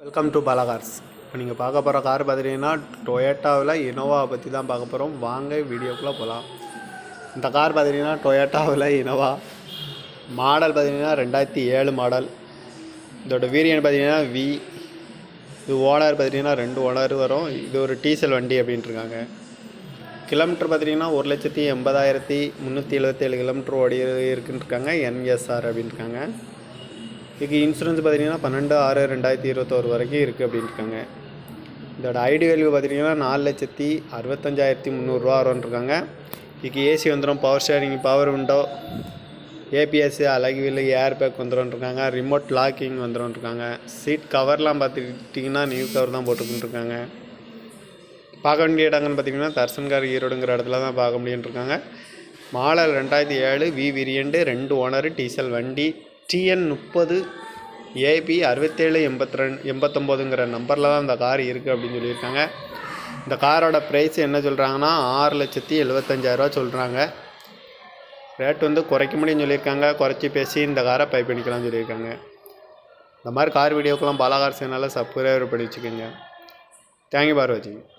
welcome to Bala Cars இப்போ நீங்கள் பார்க்க போகிற கார் பார்த்துட்டிங்கன்னா டொயேட்டாவில் இனோவா பற்றி தான் பார்க்க போகிறோம் வாங்க வீடியோக்குள்ளே போகலாம் இந்த கார் பார்த்துட்டிங்கன்னா டொயேட்டாவில் இனோவா மாடல் பார்த்திங்கன்னா ரெண்டாயிரத்தி ஏழு மாடல் இதோட வேரியன்ட் பார்த்தீங்கன்னா வி இது ஓனர் பார்த்திங்கன்னா ரெண்டு ஓனர் வரும் இது ஒரு டீசல் வண்டி அப்படின்ட்டுருக்காங்க கிலோமீட்டர் பார்த்திங்கன்னா ஒரு லட்சத்தி எண்பதாயிரத்தி முந்நூற்றி எழுபத்தேழு கிலோமீட்டர் ஓடி இருக்குன்னு இருக்காங்க என்எஸ்ஆர் அப்படின்ட்டுருக்காங்க இதுக்கு இன்சூரன்ஸ் பார்த்தீங்கன்னா பன்னெண்டு ஆறு ரெண்டாயிரத்தி இருபத்தோரு வரைக்கும் இருக்குது அப்படின்னு இருக்காங்க இதோட ஐடி வேல்யூ பார்த்தீங்கன்னா நாலு லட்சத்தி அறுபத்தஞ்சாயிரத்தி முந்நூறுரூவா வரும்ன்ருக்காங்க இதுக்கு ஏசி வந்துடும் power steering power window ABS அழகுவில் ஏர் பேக் வந்துடும்ன்ருக்காங்க ரிமோட் லாக்கிங் வந்துடும்ன்ருக்காங்க சீட் கவர்லாம் பார்த்துக்கிட்டிங்கன்னா நியூ கவர் தான் போட்டுக்கிட்டுருக்காங்க பார்க்க வேண்டிய இடங்கள்னு பார்த்தீங்கன்னா தர்சன்கார் ஈரோடுங்கிற இடத்துல தான் பார்க்க முடியுன்ட்ருக்காங்க மாடல் ரெண்டாயிரத்தி ஏழு வி வேரியண்ட்டு ரெண்டு ஓனர் டீசல் வண்டி டிஎன் முப்பது ஏபி அறுபத்தேழு எண்பத்தி ரெண்டு எண்பத்தொம்போதுங்கிற நம்பரில் தான் இந்த கார் இருக்குது அப்படின்னு சொல்லியிருக்காங்க இந்த காரோட ப்ரைஸ் என்ன சொல்கிறாங்கன்னா ஆறு லட்சத்தி எழுபத்தஞ்சாயிரரூவா சொல்கிறாங்க ரேட் வந்து குறைக்க முடியும்னு சொல்லியிருக்காங்க குறைச்சி பேசி இந்த காரை பை பண்ணிக்கலாம்னு சொல்லியிருக்காங்க இந்த மாதிரி கார் வீடியோக்கெல்லாம் பாலாகார் சேனலில் சப்ஸ்கிரைபர் பண்ணி வச்சுக்கோங்க தேங்க்யூ பார் வாட்சிங்